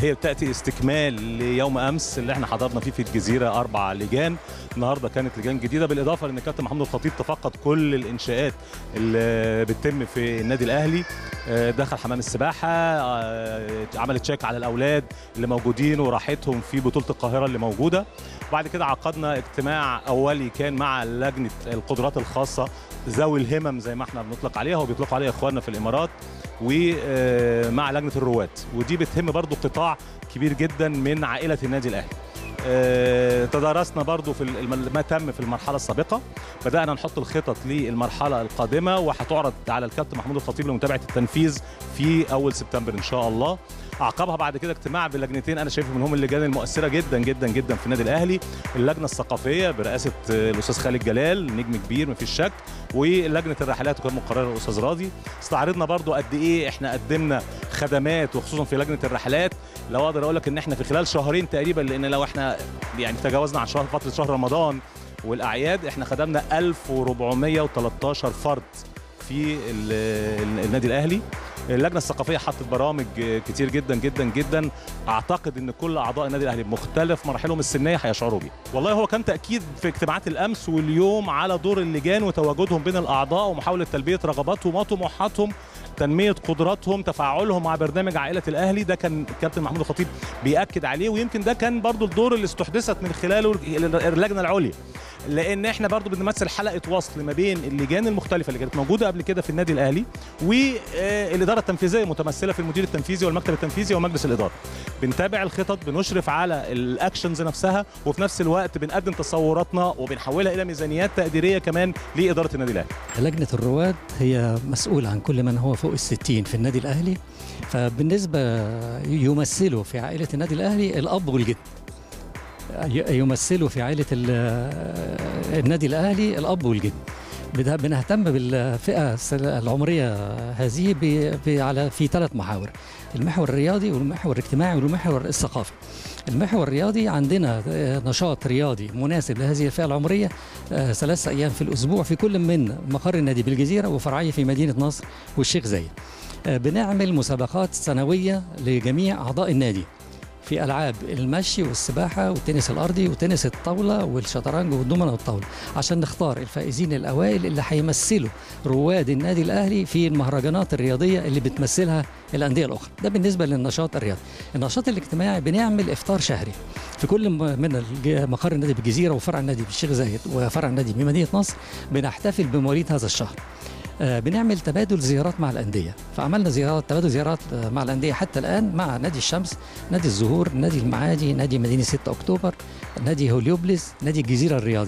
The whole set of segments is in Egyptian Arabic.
هي بتاتي استكمال ليوم امس اللي احنا حضرنا فيه في الجزيره اربع لجان النهارده كانت لجان جديده بالاضافه لان الكابتن محمود الخطيب تفقد كل الانشاءات اللي بتتم في النادي الاهلي آه، دخل حمام السباحه آه، عمل تشيك على الاولاد اللي موجودين وراحتهم في بطوله القاهره اللي موجوده وبعد كده عقدنا اجتماع اولي كان مع لجنه القدرات الخاصه ذوي الهمم زي ما احنا بنطلق عليها وبيطلقوا عليها اخواننا في الامارات ومع لجنه الرواد ودي بتهم برضو قطاع كبير جدا من عائله النادي الاهلي آه، تدارسنا برضو في الم- ما تم في المرحله السابقه بدانا نحط الخطط للمرحله القادمه وهتعرض على الكابتن محمود الخطيب لمتابعه التنفيذ في اول سبتمبر ان شاء الله اعقبها بعد كده اجتماع بلجنتين انا شايفهم منهم اللجان المؤثره جدا جدا جدا في النادي الاهلي اللجنه الثقافيه برئاسه آه، الاستاذ خالد جلال نجم كبير مفيش شك ولجنه الرحلات وكان مقررها الاستاذ راضي استعرضنا برضو قد ايه احنا قدمنا خدمات وخصوصا في لجنه الرحلات لو اقدر اقول لك ان احنا في خلال شهرين تقريبا لان لو احنا يعني تجاوزنا عن شهر فتره شهر رمضان والاعياد احنا خدمنا 1413 فرد في ال- ال- النادي الاهلي اللجنه الثقافيه حطت برامج كتير جدا جدا جدا اعتقد ان كل اعضاء النادي الاهلي بمختلف مراحلهم السنيه هيشعروا بيه والله هو كان تاكيد في اجتماعات الامس واليوم على دور اللجان وتواجدهم بين الاعضاء ومحاوله تلبيه رغباتهم وطموحاتهم تنميه قدراتهم تفاعلهم مع برنامج عائله الاهلي ده كان الكابتن محمود الخطيب بياكد عليه ويمكن ده كان برضو الدور اللي استحدثت من خلاله اللجنه العليا لان احنا برضو بنمثل حلقه وصل ما بين اللجان المختلفه اللي كانت موجوده قبل كده في النادي الاهلي والاداره التنفيذيه متمثله في المدير التنفيذي والمكتب التنفيذي ومجلس الاداره بنتابع الخطط بنشرف على الاكشنز نفسها وفي نفس الوقت بنقدم تصوراتنا وبنحولها الى ميزانيات تقديريه كمان لاداره النادي الاهلي لجنة الرواد هي مسؤولة عن كل من هو فوق الستين في النادي الأهلي فبالنسبة يمثلوا في عائلة النادي الأهلي الأب والجد ي- يمثلوا في عائلة ال- النادي الأهلي الأب والجد بده- بنهتم بالفئة الس- العمرية هذه ب- ب- على في ثلاث محاور المحور الرياضي والمحور الاجتماعي والمحور الثقافي المحور الرياضي عندنا آه، نشاط رياضي مناسب لهذه الفئة العمرية آه، ثلاث أيام في الأسبوع في كل من مقر النادي بالجزيرة وفرعية في مدينة نصر والشيخ زايد آه، بنعمل مسابقات سنوية لجميع أعضاء النادي في ألعاب المشي والسباحة والتنس الأرضي وتنس الطاولة والشطرنج والدومنة والطاولة عشان نختار الفائزين الأوائل اللي هيمثلوا رواد النادي الأهلي في المهرجانات الرياضية اللي بتمثلها الأندية الأخرى ده بالنسبة للنشاط الرياضي النشاط الاجتماعي بنعمل إفطار شهري في كل م- من الج- مقر النادي بالجزيرة وفرع النادي بالشيخ زايد وفرع النادي بمدينة نصر بنحتفل بمواليد هذا الشهر آه، بنعمل تبادل زيارات مع الأندية فعملنا زيارات تبادل زيارات آه، مع الأندية حتى الآن مع نادي الشمس نادي الزهور نادي المعادي نادي مدينة 6 أكتوبر نادي هوليوبلس نادي الجزيرة الرياضي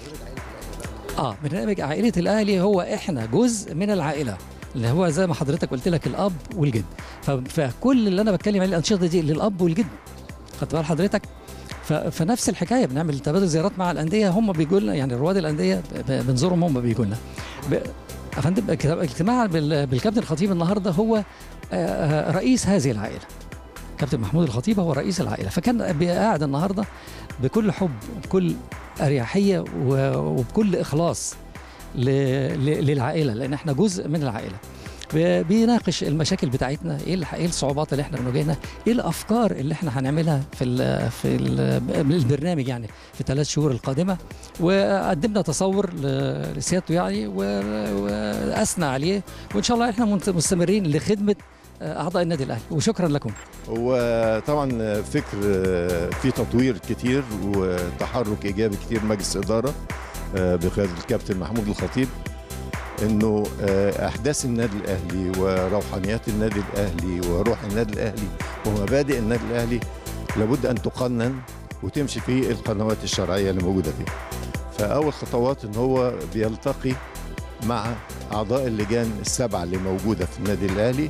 اه برنامج عائلة الأهلي هو إحنا جزء من العائلة اللي هو زي ما حضرتك قلت لك الأب والجد ف- فكل اللي أنا بتكلم عليه الأنشطة دي للأب والجد خدت بال حضرتك ف- فنفس الحكايه بنعمل تبادل زيارات مع الانديه هم بيجوا لنا يعني رواد الانديه ب- ب- بنزورهم هم بيجوا لنا ب- يا فندم اجت- اجتماع بال- بالكابتن الخطيب النهارده هو آه، آه، رئيس هذه العائله كابتن محمود الخطيب هو رئيس العائله فكان قاعد النهارده بكل حب وبكل اريحيه و- وبكل اخلاص ل- ل- للعائله لان احنا جزء من العائله ب- بيناقش المشاكل بتاعتنا ايه الح- ايه الصعوبات اللي احنا بنواجهها ايه الافكار اللي احنا هنعملها في ال في ال البرنامج يعني في الثلاث شهور القادمه وقدمنا تصور ل- لسيادته يعني و- واثنى عليه وان شاء الله احنا منت- مستمرين لخدمه اعضاء النادي الاهلي وشكرا لكم هو طبعا فكر في تطوير كتير وتحرك ايجابي كتير مجلس اداره بقياده الكابتن محمود الخطيب انه احداث النادي الاهلي وروحانيات النادي الاهلي وروح النادي الاهلي ومبادئ النادي الاهلي لابد ان تقنن وتمشي في القنوات الشرعيه اللي موجوده فيه. فاول خطوات ان هو بيلتقي مع اعضاء اللجان السبعه اللي موجوده في النادي الاهلي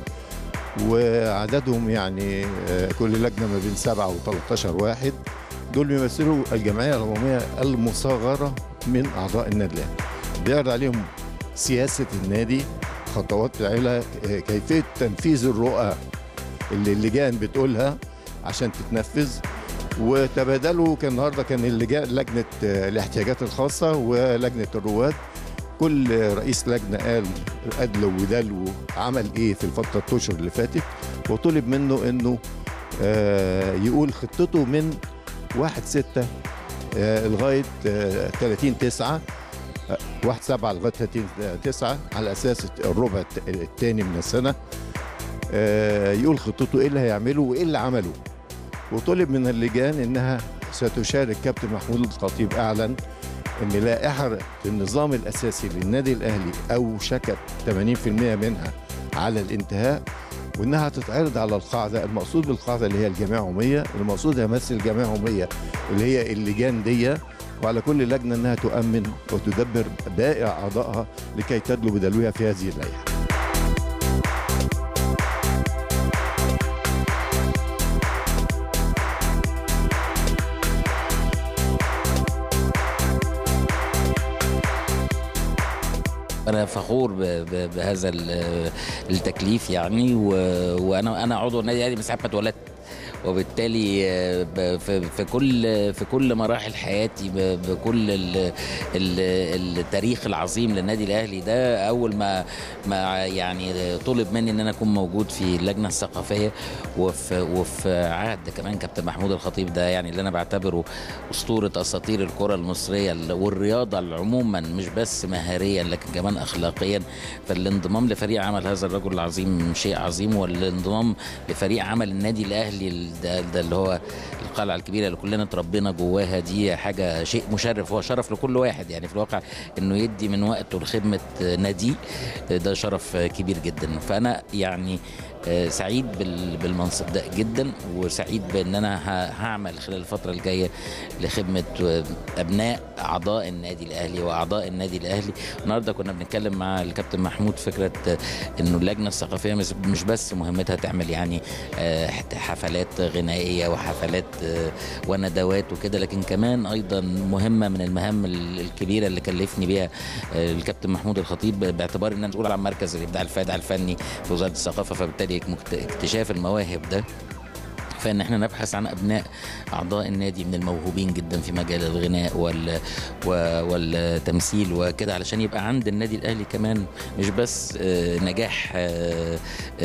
وعددهم يعني آه، كل لجنه ما بين سبعه و13 واحد دول بيمثلوا الجمعيه العموميه المصغره من اعضاء النادي الاهلي. بيعرض عليهم سياسه النادي خطوات العيله آه، كيفيه تنفيذ الرؤى اللي اللجان بتقولها عشان تتنفذ وتبادلوا كان النهارده كان اللجان لجنه آه، الاحتياجات الخاصه ولجنه الرواد كل رئيس لجنه قال ادلو ودلو عمل ايه في الفتره الاشهر اللي فاتت وطلب منه انه آه، يقول خطته من 1 6 لغايه آه، 30 9 1 7 لغايه 30 9 على اساس الربع الثاني من السنه آه، يقول خطته ايه اللي هيعمله وايه اللي عمله وطلب من اللجان انها ستشارك كابتن محمود الخطيب اعلن ان لائحه النظام الاساسي للنادي الاهلي اوشكت 80% منها على الانتهاء وانها تتعرض على القاعده المقصود بالقاعده اللي هي الجمعيه العموميه المقصود يمثل الجمعيه العموميه اللي هي اللجان دي وعلى كل لجنه انها تؤمن وتدبر باقي اعضائها لكي تدلو بدلوها في هذه اللائحه انا فخور ب- ب- بهذا ال- التكليف يعني و- وانا انا عضو النادي الاهلي من ساعه ما اتولدت وبالتالي آه، ب- في في كل في كل مراحل حياتي ب- بكل ال- ال- التاريخ العظيم للنادي الاهلي ده اول ما ما يعني طلب مني ان انا اكون موجود في اللجنه الثقافيه وفي وفي عهد كمان كابتن محمود الخطيب ده يعني اللي انا بعتبره اسطوره اساطير الكره المصريه والرياضه عموما مش بس مهاريا لكن كمان اخلاقيا فالانضمام لفريق عمل هذا الرجل العظيم شيء عظيم والانضمام لفريق عمل النادي الاهلي ده, ده اللي هو القلعه الكبيره اللي كلنا اتربينا جواها دي حاجه شيء مشرف هو شرف لكل واحد يعني في الواقع انه يدي من وقته لخدمه ناديه ده شرف كبير جدا فانا يعني آه، سعيد بال- بالمنصب ده جدا وسعيد بان انا ه- هعمل خلال الفتره الجايه لخدمه آه، ابناء اعضاء النادي الاهلي واعضاء النادي الاهلي النهارده كنا بنتكلم مع الكابتن محمود فكره آه، انه اللجنه الثقافيه مش- مش بس مهمتها تعمل يعني آه، حفلات غنائيه وحفلات آه، وندوات وكده لكن كمان ايضا مهمه من المهام ال- الكبيره اللي كلفني بيها آه، الكابتن محمود الخطيب باعتبار ان انا مسؤول عن مركز الابداع الفادع الفني في وزاره الثقافه فبالتالي مكت- اكتشاف المواهب ده فان احنا نبحث عن ابناء اعضاء النادي من الموهوبين جدا في مجال الغناء وال و- والتمثيل وكده علشان يبقى عند النادي الاهلي كمان مش بس آه، نجاح آه،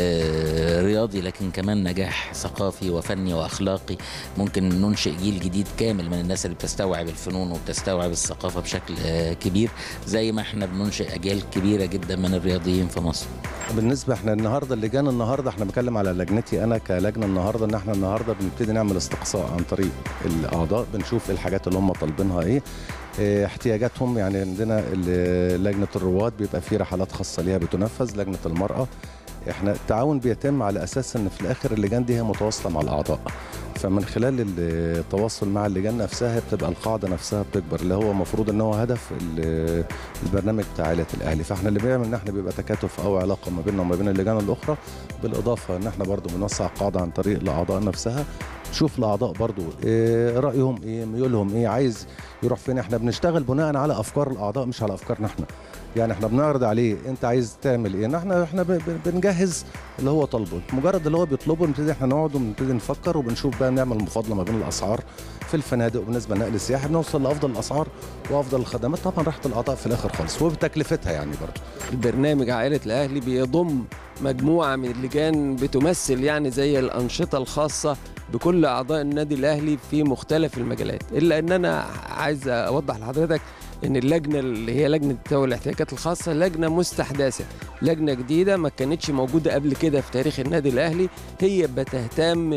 آه، رياضي لكن كمان نجاح ثقافي وفني واخلاقي ممكن ننشئ جيل جديد كامل من الناس اللي بتستوعب الفنون وبتستوعب الثقافه بشكل آه، كبير زي ما احنا بننشئ اجيال كبيره جدا من الرياضيين في مصر بالنسبه احنا النهارده اللجان النهارده احنا بنتكلم على لجنتي انا كلجنه النهارده ان احنا النهارده بنبتدي نعمل استقصاء عن طريق الاعضاء بنشوف إيه الحاجات اللي هم طالبينها ايه اه، احتياجاتهم يعني عندنا ال- لجنه الرواد بيبقى في رحلات خاصه ليها بتنفذ لجنه المراه احنا التعاون بيتم على اساس ان في الاخر اللجان دي هي متواصله مع الاعضاء فمن خلال التواصل مع اللجان نفسها هي بتبقى القاعده نفسها بتكبر اللي هو المفروض ان هو هدف ال- البرنامج بتاع عائله الاهلي فاحنا اللي بيعمل ان احنا بيبقى تكاتف او علاقه ما بيننا وما بين اللجان الاخرى بالاضافه ان احنا برضو بنوسع القاعده عن طريق الاعضاء نفسها نشوف الاعضاء برضو إيه رايهم ايه ميولهم ايه عايز يروح فين احنا بنشتغل بناء على افكار الاعضاء مش على افكارنا احنا يعني احنا بنعرض عليه انت عايز تعمل ايه احنا احنا ب- ب- بنجهز اللي هو طالبه مجرد اللي هو بيطلبه نبتدي احنا نقعد ونبتدي نفكر وبنشوف بقى نعمل مفاضله ما بين الاسعار في الفنادق وبالنسبه للنقل السياحي بنوصل لافضل الاسعار وافضل الخدمات طبعا راحه الاعضاء في الاخر خالص وبتكلفتها يعني برضه البرنامج عائلة الأهلي بيضم مجموعة من اللجان بتمثل يعني زي الأنشطة الخاصة بكل أعضاء النادي الأهلي في مختلف المجالات إلا أن أنا عايز أوضح لحضرتك ان اللجنه اللي هي لجنه ذوي الاحتياجات الخاصه لجنه مستحدثه لجنه جديده ما كانتش موجوده قبل كده في تاريخ النادي الاهلي هي بتهتم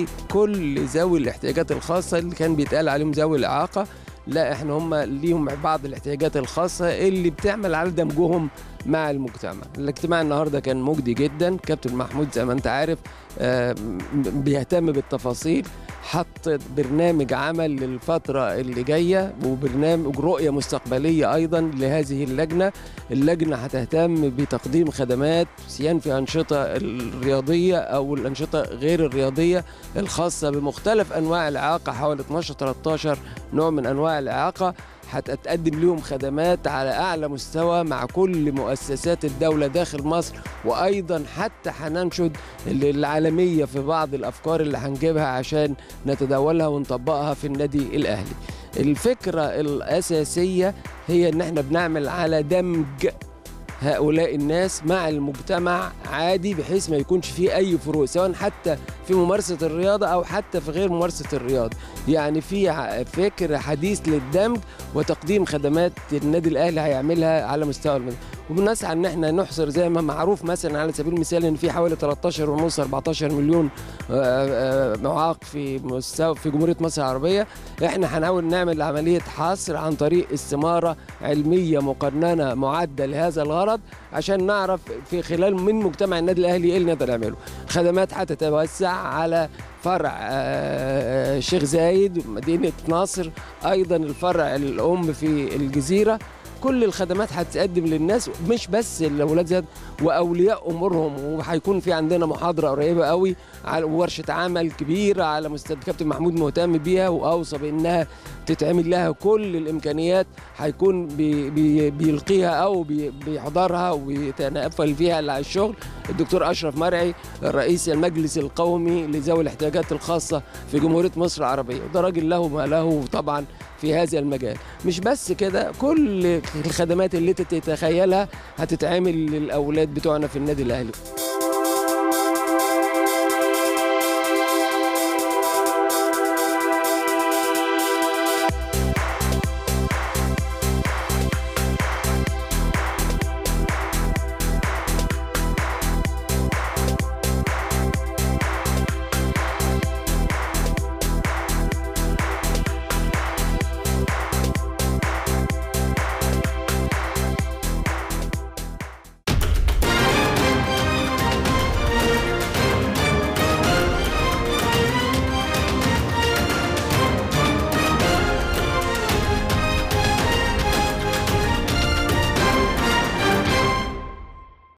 بكل ذوي الاحتياجات الخاصه اللي كان بيتقال عليهم ذوي الاعاقه لا احنا هم ليهم بعض الاحتياجات الخاصه اللي بتعمل على دمجهم مع المجتمع الاجتماع النهارده كان مجدي جدا كابتن محمود زي ما انت عارف آه، م- بيهتم بالتفاصيل حط برنامج عمل للفترة اللي جاية وبرنامج رؤية مستقبلية أيضا لهذه اللجنة اللجنة هتهتم بتقديم خدمات سيان في أنشطة الرياضية أو الأنشطة غير الرياضية الخاصة بمختلف أنواع الإعاقة حوالي 12-13 نوع من أنواع الإعاقة هتقدم لهم خدمات على أعلى مستوى مع كل مؤسسات الدولة داخل مصر وأيضا حتى هننشد العالمية في بعض الأفكار اللي هنجيبها عشان نتداولها ونطبقها في النادي الأهلي الفكرة الأساسية هي إن احنا بنعمل على دمج هؤلاء الناس مع المجتمع عادي بحيث ما يكونش فيه اي فروق سواء حتى في ممارسه الرياضه او حتى في غير ممارسه الرياضه يعني في ع- فكر حديث للدمج وتقديم خدمات النادي الاهلي هيعملها على مستوى المدينه وبنسعى ان احنا نحصر زي ما معروف مثلا على سبيل المثال ان في حوالي 13 ونص 14 مليون آه، آه، معاق في مستوى في جمهوريه مصر العربيه احنا هنحاول نعمل عمليه حصر عن طريق استماره علميه مقننه معده لهذا الغرض عشان نعرف في خلال من مجتمع النادي الاهلي ايه اللي نقدر نعمله خدمات هتتوسع على فرع آه، شيخ زايد مدينه ناصر ايضا الفرع الام في الجزيره كل الخدمات هتتقدم للناس مش بس الاولاد زياد واولياء امورهم وهيكون في عندنا محاضره قريبه قوي على ورشه عمل كبيره على مستوى كابتن محمود مهتم بيها واوصى بانها تتعمل لها كل الامكانيات هيكون بي بي بيلقيها او بي بيحضرها ويتنقل فيها على الشغل الدكتور اشرف مرعي رئيس المجلس القومي لذوي الاحتياجات الخاصه في جمهوريه مصر العربيه وده راجل له ما له طبعا في هذا المجال مش بس كده كل الخدمات اللي تتخيلها هتتعمل للاولاد بتوعنا في النادي الاهلي